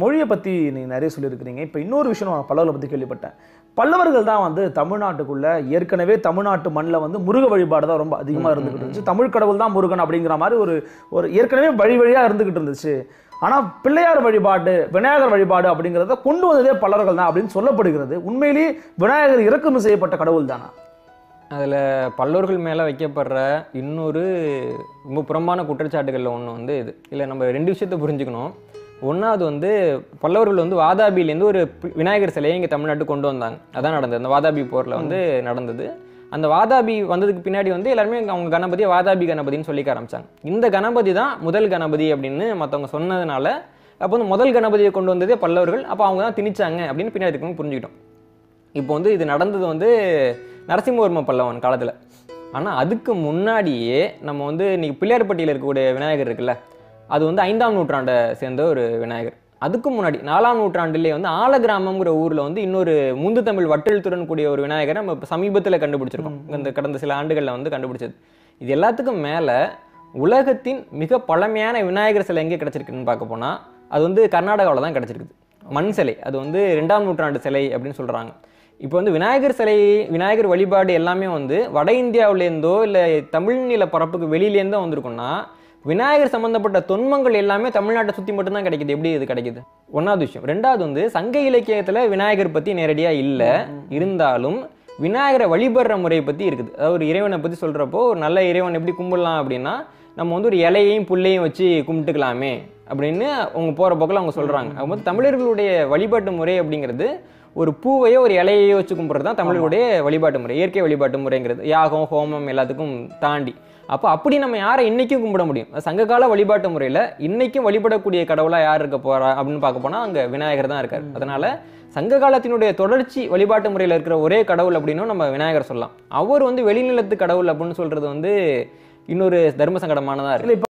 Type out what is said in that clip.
மொழியை பற்றி நீங்க நிறைய சொல்லியிருக்கிறீங்க இப்போ இன்னொரு விஷயம் நான் பல்லவர்களை பற்றி கேள்விப்பட்டேன் பல்லவர்கள் தான் வந்து தமிழ்நாட்டுக்குள்ள ஏற்கனவே தமிழ்நாட்டு மண்ணில் வந்து முருக வழிபாடு தான் ரொம்ப அதிகமாக இருந்துகிட்டு இருந்துச்சு தமிழ் கடவுள் தான் முருகன் அப்படிங்கிற மாதிரி ஒரு ஒரு ஏற்கனவே வழி வழியாக இருந்துகிட்டு இருந்துச்சு ஆனால் பிள்ளையார் வழிபாடு விநாயகர் வழிபாடு அப்படிங்கிறத கொண்டு வந்ததே பல்லவர்கள் தான் அப்படின்னு சொல்லப்படுகிறது உண்மையிலேயே விநாயகர் இறக்குமதி செய்யப்பட்ட கடவுள் தானா அதில் பல்லவர்கள் மேலே வைக்கப்படுற இன்னொரு ரொம்ப புறம்பான குற்றச்சாட்டுகளில் ஒன்று வந்து இது இல்லை நம்ம ரெண்டு விஷயத்தை புரிஞ்சுக்கணும் ஒன்றாவது வந்து பல்லவர்கள் வந்து வாதாபியிலேருந்து ஒரு பி- விநாயகர் சிலையை இங்கே தமிழ்நாட்டுக்கு கொண்டு வந்தாங்க அதான் நடந்தது அந்த வாதாபி போரில் வந்து நடந்தது அந்த வாதாபி வந்ததுக்கு பின்னாடி வந்து எல்லாருமே அவங்க கணபதியை வாதாபி கணபதின்னு சொல்லிக்க ஆரம்பிச்சாங்க இந்த கணபதி தான் முதல் கணபதி அப்படின்னு மற்றவங்க சொன்னதுனால அப்போ வந்து முதல் கணபதியை கொண்டு வந்ததே பல்லவர்கள் அப்போ அவங்க தான் திணிச்சாங்க அப்படின்னு பின்னாடி இருக்கவங்க புரிஞ்சுக்கிட்டோம் இப்போ வந்து இது நடந்தது வந்து நரசிம்மவர்ம பல்லவன் காலத்தில் ஆனால் அதுக்கு முன்னாடியே நம்ம வந்து இன்னைக்கு பிள்ளையார்பட்டியில் இருக்கக்கூடிய விநாயகர் இருக்குல்ல அது வந்து ஐந்தாம் நூற்றாண்டை சேர்ந்த ஒரு விநாயகர் அதுக்கு முன்னாடி நாலாம் நூற்றாண்டிலே வந்து ஆலகிராமம்ங்கிற ஊரில் வந்து இன்னொரு முந்து தமிழ் வட்டெழுத்துடன் கூடிய ஒரு விநாயகரை நம்ம இப்போ சமீபத்தில் கண்டுபிடிச்சிருக்கோம் இந்த கடந்த சில ஆண்டுகளில் வந்து கண்டுபிடிச்சது இது எல்லாத்துக்கும் மேலே உலகத்தின் மிக பழமையான விநாயகர் சிலை எங்கே கிடச்சிருக்குன்னு பார்க்க போனால் அது வந்து கர்நாடகாவில் தான் கிடச்சிருக்குது மண் சிலை அது வந்து ரெண்டாம் நூற்றாண்டு சிலை அப்படின்னு சொல்கிறாங்க இப்போ வந்து விநாயகர் சிலை விநாயகர் வழிபாடு எல்லாமே வந்து வட இந்தியாவிலேருந்தோ இல்லை தமிழ் நில பரப்புக்கு வெளியிலேருந்தோ வந்திருக்குன்னா விநாயகர் சம்பந்தப்பட்ட தொன்மங்கள் எல்லாமே தமிழ்நாட்டை சுற்றி மட்டும்தான் கிடைக்குது எப்படி இது கிடைக்குது ஒன்றாவது விஷயம் ரெண்டாவது வந்து சங்க இலக்கியத்தில் விநாயகர் பற்றி நேரடியாக இல்லை இருந்தாலும் விநாயகரை வழிபடுற முறையை பற்றி இருக்குது அதாவது ஒரு இறைவனை பற்றி சொல்கிறப்போ ஒரு நல்ல இறைவன் எப்படி கும்பிடலாம் அப்படின்னா நம்ம வந்து ஒரு இலையையும் புல்லையும் வச்சு கும்பிட்டுக்கலாமே அப்படின்னு அவங்க போகிற போக்கில் அவங்க சொல்கிறாங்க அவங்க வந்து தமிழர்களுடைய வழிபாட்டு முறை அப்படிங்கிறது ஒரு பூவையோ ஒரு இலையையோ வச்சு கும்பிட்றது தான் தமிழர்களுடைய வழிபாட்டு முறை இயற்கை வழிபாட்டு முறைங்கிறது யாகம் ஹோமம் எல்லாத்துக்கும் தாண்டி அப்போ அப்படி நம்ம யாரை இன்னைக்கும் கும்பிட முடியும் சங்ககால வழிபாட்டு முறையில் இன்னைக்கும் வழிபடக்கூடிய கடவுளாக யார் இருக்க போறா அப்படின்னு பார்க்க போனால் அங்கே விநாயகர் தான் இருக்கார் அதனால சங்க காலத்தினுடைய தொடர்ச்சி வழிபாட்டு முறையில் இருக்கிற ஒரே கடவுள் அப்படின்னும் நம்ம விநாயகர் சொல்லலாம் அவர் வந்து வெளிநிலத்து கடவுள் அப்படின்னு சொல்றது வந்து இன்னொரு தர்ம சங்கடமானதாக இருக்கு இல்லை இப்போ